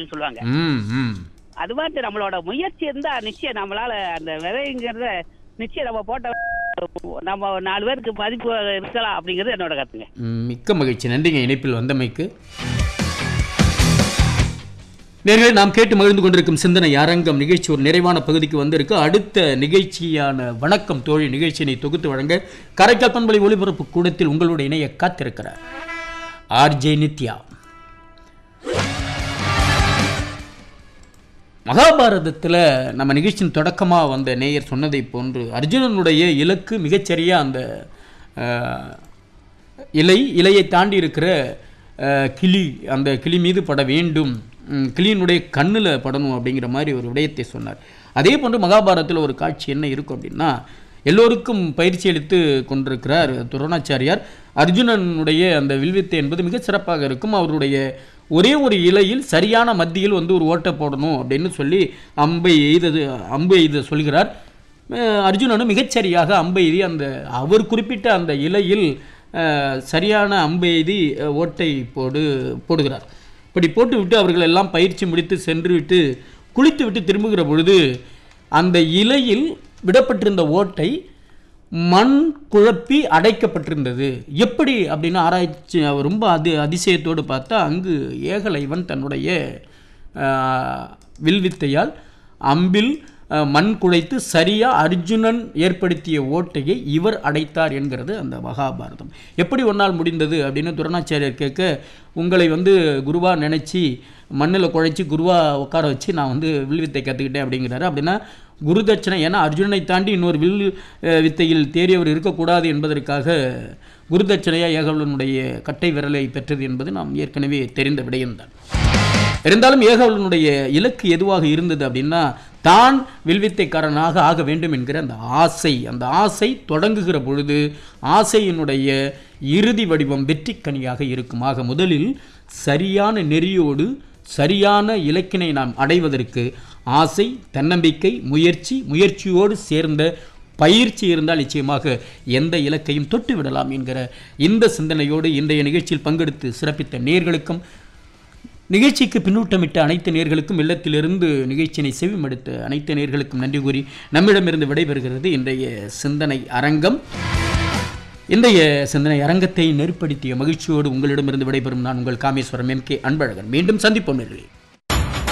அப்படின்னு சொல்லுவாங்க ம் ம் அது மாதிரி நம்மளோட முயற்சி இருந்தா நிச்சயம் நம்மளால அந்த விதைங்கிறத நிச்சயம் நம்ம போட்ட நம்ம நாலு பேருக்கு மதிப்பு இருக்கலாம் அப்படிங்கிறது என்னோட கருத்துங்க ம், மிக்க மகிழ்ச்சி நன்றிங்க இணைப்பில் வந்தமைக்கு நேர்களே நாம் கேட்டு மகிழ்ந்து கொண்டிருக்கும் சிந்தனை அரங்கம் நிகழ்ச்சி ஒரு நிறைவான பகுதிக்கு வந்திருக்கு அடுத்த நிகழ்ச்சியான வணக்கம் தோழி நிகழ்ச்சியினை தொகுத்து வழங்க காரைக்கால் பண்பலை ஒளிபரப்பு கூடத்தில் உங்களுடைய இணைய காத்திருக்கிறார் ஆர்ஜே நித்யா மகாபாரதத்தில் நம்ம நிகழ்ச்சியின் தொடக்கமாக வந்த நேயர் சொன்னதை போன்று அர்ஜுனனுடைய இலக்கு மிகச்சரியா அந்த அஹ், இலை இலையை தாண்டி இருக்கிற அஹ், கிளி அந்த கிளி மீது பட வேண்டும் ம், கிளியினுடைய கண்ணில் படணும் அப்படிங்கிற மாதிரி ஒரு விடயத்தை சொன்னார் அதே போன்று மகாபாரதத்தில் ஒரு காட்சி என்ன இருக்கும் அப்படின்னா எல்லோருக்கும் பயிற்சி அளித்து கொண்டிருக்கிறார் துரோணாச்சாரியார் அர்ஜுனனுடைய அந்த வில்வித்தை என்பது மிக சிறப்பாக இருக்கும் அவருடைய ஒரே ஒரு இலையில் சரியான மத்தியில் வந்து ஒரு ஓட்டை போடணும் அப்படின்னு சொல்லி அம்பை எய்தது அம்பு எய்த சொல்கிறார் அஹ் அர்ஜுனனும் மிகச்சரியாக அம்பை எய்தி அந்த அவர் குறிப்பிட்ட அந்த இலையில் அஹ், சரியான அம்பை எய்தி அஹ், ஓட்டை போடு போடுகிறார் இப்படி போட்டுவிட்டு அவர்கள் எல்லாம் பயிற்சி முடித்து சென்று விட்டு குளித்து விட்டு திரும்புகிற பொழுது அந்த இலையில் விடப்பட்டிருந்த ஓட்டை மண் குழப்பி அடைக்கப்பட்டிருந்தது எப்படி அப்படின்னு ஆராய்ச்சி அவர் ரொம்ப அதி அதிசயத்தோடு பார்த்தா அங்கு ஏகலைவன் தன்னுடைய ஆஹ், வில்வித்தையால் அம்பில் ஆஹ், மண் குழைத்து சரியா அர்ஜுனன் ஏற்படுத்திய ஓட்டையை இவர் அடைத்தார் என்கிறது அந்த மகாபாரதம் எப்படி ஒன்றால் முடிந்தது அப்படின்னு துரணாச்சாரியர் கேட்க உங்களை வந்து குருவா நினச்சி மண்ணில் குழைச்சி குருவா உட்கார வச்சு நான் வந்து வில்வித்தை கற்றுக்கிட்டேன் அப்படிங்கிறாரு அப்படின்னா குரு தட்சணை ஏன்னா அர்ஜுனனை தாண்டி இன்னொரு வில் அஹ், வித்தையில் தேறியவர் இருக்கக்கூடாது என்பதற்காக குரு தட்சணையாக ஏகவலனுடைய கட்டை விரலை பெற்றது என்பது நாம் ஏற்கனவே தெரிந்த விடயம்தான் இருந்தாலும் ஏகவலனுடைய இலக்கு எதுவாக இருந்தது அப்படின்னா தான் வில்வித்தைக்காரனாக ஆக வேண்டும் என்கிற அந்த ஆசை அந்த ஆசை தொடங்குகிற பொழுது ஆசையினுடைய இறுதி வடிவம் வெற்றிக்கனியாக இருக்கும் ஆக முதலில் சரியான நெறியோடு சரியான இலக்கினை நாம் அடைவதற்கு ஆசை தன்னம்பிக்கை முயற்சி முயற்சியோடு சேர்ந்த பயிற்சி இருந்தால் நிச்சயமாக எந்த இலக்கையும் தொட்டு விடலாம் என்கிற இந்த சிந்தனையோடு இன்றைய நிகழ்ச்சியில் பங்கெடுத்து சிறப்பித்த நேர்களுக்கும் நிகழ்ச்சிக்கு பின்னூட்டமிட்ட அனைத்து நேர்களுக்கும் இல்லத்திலிருந்து நிகழ்ச்சியினை செவிமடுத்த அனைத்து நேர்களுக்கும் நன்றி கூறி நம்மிடமிருந்து விடைபெறுகிறது இன்றைய சிந்தனை அரங்கம் இன்றைய சிந்தனை அரங்கத்தை நெருப்படுத்திய மகிழ்ச்சியோடு உங்களிடமிருந்து விடைபெறும் நான் உங்கள் காமேஸ்வரம் எம் கே அன்பழகன் மீண்டும் சந்திப்போம் நேர்களே